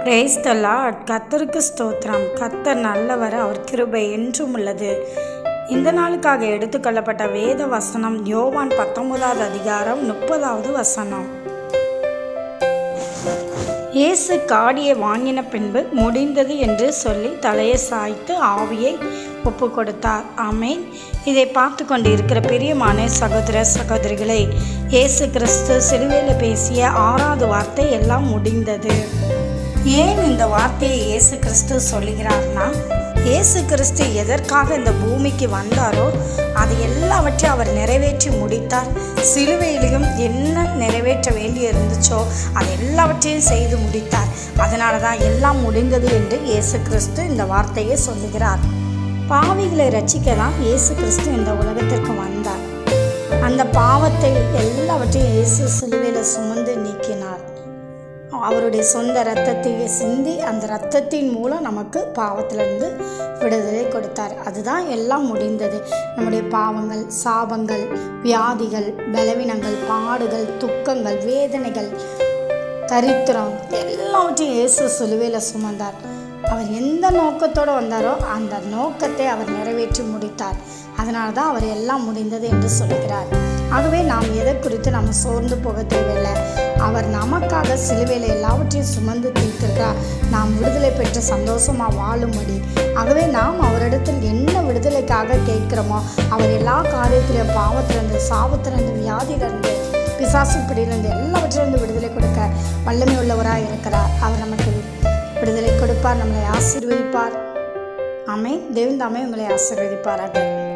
brace த Lord கத்தருக்கு ஸ்தோத்திரம் கத்தர் நல்லவர் அவர் கிருபை என்றும் உள்ளது இந்த நாளுக்காக எடுத்துக்கொள்ளப்பட்ட வேத வசனம் யோவான் பத்தொன்பதாவது அதிகாரம் முப்பதாவது வசனம் இயேசு காடியை வாங்கின பின்பு முடிந்தது என்று சொல்லி தலையை சாய்த்து ஆவியை ஒப்பு கொடுத்தார் ஆமேன் இதை பார்த்து கொண்டு இருக்கிற பிரியமான சகோதர சகோதரிகளை இயேசு கிறிஸ்து சிலுவையில் பேசிய ஆறாவது வார்த்தை எல்லாம் முடிந்தது ஏன் இந்த வார்த்தையை இயேசு கிறிஸ்து சொல்லுகிறார்னா இயேசு கிறிஸ்து எதற்காக இந்த பூமிக்கு வந்தாரோ அது எல்லாவற்றையும் அவர் நிறைவேற்றி முடித்தார் சிலுவையிலையும் என்ன நிறைவேற்ற வேண்டி இருந்துச்சோ அது எல்லாவற்றையும் செய்து முடித்தார் அதனால தான் எல்லாம் முடிந்தது என்று இயேசு கிறிஸ்து இந்த வார்த்தையை சொல்லுகிறார் பாவிகளை ரட்சிக்க தான் இயேசு கிறிஸ்து இந்த உலகத்திற்கு வந்தார் அந்த பாவத்தை எல்லாவற்றையும் இயேசு சிலுவையில் சுமந்து நீக்கினார் அவருடைய சொந்த இரத்தத்தை சிந்தி அந்த இரத்தத்தின் மூலம் நமக்கு பாவத்திலிருந்து விடுதலை கொடுத்தார் அதுதான் எல்லாம் முடிந்தது நம்முடைய பாவங்கள் சாபங்கள் வியாதிகள் பலவீனங்கள் பாடுகள் துக்கங்கள் வேதனைகள் தரித்திரம் எல்லாவற்றையும் இயேசு சிலுவையில் சுமந்தார் அவர் எந்த நோக்கத்தோடு வந்தாரோ அந்த நோக்கத்தை அவர் நிறைவேற்றி முடித்தார் அதனால தான் அவர் எல்லாம் முடிந்தது என்று சொல்கிறார் ஆகவே நாம் எதை குறித்து நம்ம சோர்ந்து போக தேவையில்லை அவர் நமக்காக சிலுவையில் எல்லாவற்றையும் சுமந்து தீர்த்திருக்கிறார் நாம் விடுதலை பெற்று சந்தோஷமாக வாழும்படி ஆகவே நாம் அவரிடத்தில் என்ன விடுதலைக்காக கேட்கிறோமோ அவர் எல்லா காரியத்திலையும் பாவத்திலிருந்து சாபத்திலிருந்து வியாதியிலிருந்து பிசாசு பிடியிலிருந்து எல்லாவற்றிலிருந்து விடுதலை கொடுக்க வல்லமை உள்ளவராக இருக்கிறார் அவர் நமக்கு விடுதலை கொடுப்பார் நம்மளை ஆசீர்வதிப்பார் ஆமே தேவந்தாமே உங்களை ஆசீர்வதிப்பாராக